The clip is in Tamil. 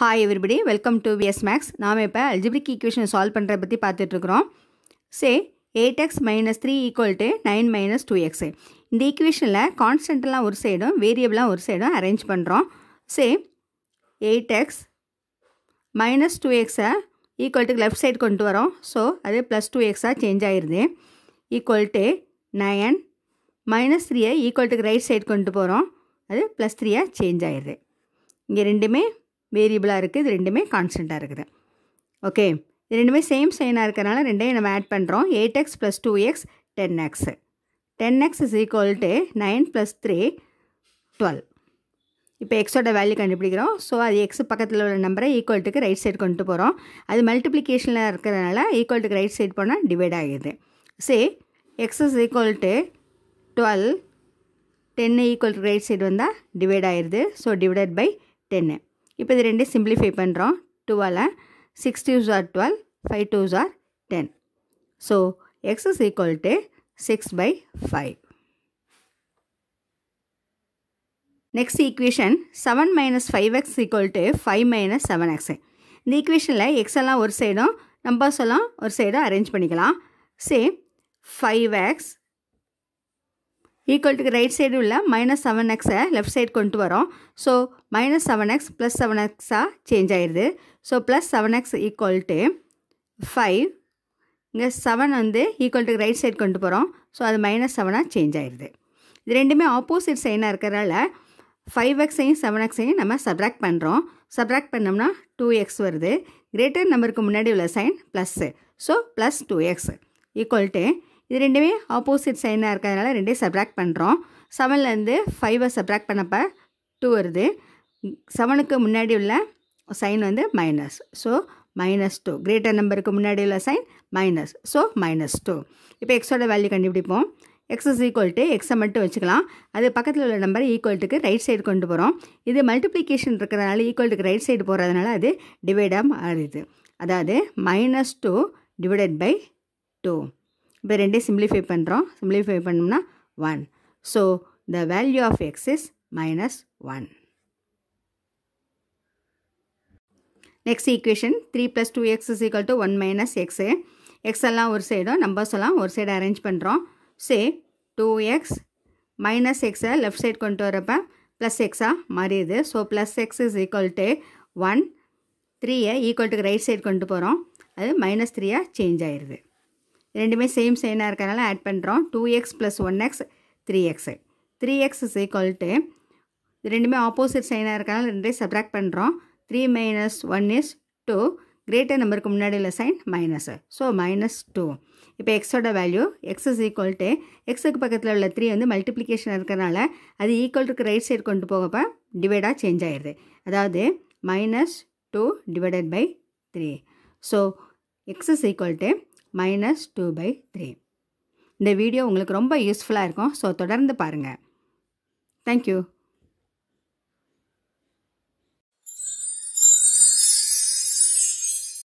hi everybody welcome to VS Max நாம் இப்போ அல்ஜிபிரிக் ஈக்குவேஷன் சால்வ் பண்ணுறத பற்றி பார்த்துட்ருக்குறோம் say eight x minus three equal to nine minus two x இந்த ஈக்குவேஷனில் கான்ஸ்டன்ட்லாம் ஒரு சைடும் வேரியபிளாக ஒரு சைடும் அரேஞ்ச் பண்ணுறோம் say eight x minus two எக்ஸை ஈக்குவல் டு லெஃப்ட் சைடு கொண்டு வரோம் ஸோ அது ப்ளஸ் டூ எக்ஸாக சேஞ்ச் ஆயிடுது ஈக்குவல் டு நயன் மைனஸ் த்ரீயை ஈக்குவல் டு ரைட் சைடு கொண்டு போகிறோம் அது ப்ளஸ் த்ரீயாக சேஞ்ச் ஆயிடுது இங்கே ரெண்டுமே வேரியபிளாக இருக்குது இது ரெண்டுமே கான்ஸ்டண்ட்டாக இருக்குது ஓகே இது ரெண்டுமே சேம் சைனாக இருக்கிறனால ரெண்டையும் நம்ம ஆட் பண்ணுறோம் eight x plus two x ten x ten x is equal to nine plus three twelve இப்போ எக்ஸோட வேல்யூ கண்டுபிடிக்கிறோம் ஸோ அது எக்ஸ் பக்கத்தில் உள்ள நம்பரை ஈக்குவல்ட்டுக்கு ரைட் சைடு கொண்டு போகிறோம் அது மல்டிப்ளிகேஷனில் இருக்கிறதுனால ஈக்குவல்ட்டுக்கு ரைட் சைடு போனால் டிவைட் ஆகிடுது say x is equal to twelve டென்னு ஈக்குவல் டு ரைட் சைடு வந்தால் டிவைட் ஆயிடுது ஸோ டிவைடட் பை டென்னு இப்போ இது ரெண்டையும் சிம்பிளிஃபை பண்ணுறோம் டுவெலை six twos are twelve five twos are ten so x is equal to six by five next equation seven minus five x equal to five minus seven x இந்த ஈக்குவேஷனில் எக்ஸ் எல்லாம் ஒரு சைடும் நம்பர்ஸ் எல்லாம் ஒரு சைடும் அரேஞ்ச் பண்ணிக்கலாம் say five x equal to right side உள்ள மைனஸ் செவன் எக்ஸை லெஃப்ட் சைடு கொண்டு வரோம் so minus seven x plus seven எக்ஸாக சேஞ்ச் ஆயிடுது so plus seven x equal to five இங்கே செவன் வந்து ஈக்குவல் டு ரைட் சைடு கொண்டு போகிறோம் ஸோ அது மைனஸ் செவனாக சேஞ்ச் ஆயிடுது இது ரெண்டுமே ஆப்போசிட் சைனாக இருக்கிறனால ஃபைவ் எக்ஸையும் செவன் எக்ஸையும் நம்ம சப்ராக்ட் பண்ணுறோம் சப்ராக்ட் பண்ணோம்னா டூ எக்ஸ் வருது கிரேட்டர் நம்பருக்கு முன்னாடி உள்ள sign plus so plus two x equal to இது ரெண்டுமே ஆப்போசிட் சைனாக இருக்கிறதுனால ரெண்டையும் சப்ராக்ட் பண்ணுறோம் செவன்லேருந்து ஃபைவை சப்ராக்ட் பண்ணப்போ டூ வருது செவனுக்கு முன்னாடி உள்ள சைன் வந்து minus so minus two greater நம்பருக்கு முன்னாடி உள்ள sign minus so minus two இப்போ எக்ஸோட வேல்யூ கண்டுபிடிப்போம் எக்ஸ் இஸ் ஈக்குவல் டு எக்ஸை மட்டும் வச்சுக்கலாம் அது பக்கத்தில் உள்ள நம்பரை ஈக்குவல்ட்டுக்கு ரைட் சைடு கொண்டு போகிறோம் இது மல்டிப்ளிகேஷன் இருக்கிறதுனால ஈக்குவல்ட்டுக்கு ரைட் சைடு போகிறதுனால அது டிவைடாக மாறுது அதாவது minus two divided by two இப்போ ரெண்டையும் சிம்பிளிஃபை பண்ணுறோம் சிம்பிளிஃபை பண்ணோம்னா one so the value of x is minus one next equation three plus two x is equal to one minus x x எல்லாம் ஒரு சைடும் நம்பர்ஸ் எல்லாம் ஒரு சைடு அரேஞ்ச் பண்ணுறோம் சே டூ எக்ஸ் மைனஸ் எக்ஸை லெஃப்ட் சைடு கொண்டு வரப்போ ப்ளஸ் எக்ஸாக மாறிடுது so plus x is equal to one த்ரீயை ஈக்குவல் டு ரைட் சைடு கொண்டு போகிறோம் அது மைனஸ் த்ரீயாக சேஞ்ச் ஆயிடுது ரெண்டுமே சேம் சைனாக இருக்கனால ஆட் பண்ணுறோம் two x plus one x three x three x is equal to இது ரெண்டுமே ஆப்போசிட் சைனாக இருக்கனால ரெண்டையும் சப்ராக்ட் பண்ணுறோம் three minus one is two greater நம்பருக்கு முன்னாடி உள்ள sign minus so minus two இப்போ எக்ஸோட value x is equal to எக்ஸுக்கு பக்கத்தில் உள்ள த்ரீ வந்து மல்டிப்ளிகேஷன் இருக்கிறனால அது ஈக்குவல் டு ரைட் சைடு கொண்டு போகப்போ டிவைடாக சேஞ்ச் ஆயிடுது அதாவது minus two divided by three so x is equal to minus two by three இந்த வீடியோ உங்களுக்கு ரொம்ப யூஸ்ஃபுல்லாக இருக்கும் ஸோ தொடர்ந்து பாருங்கள் தேங்க்யூ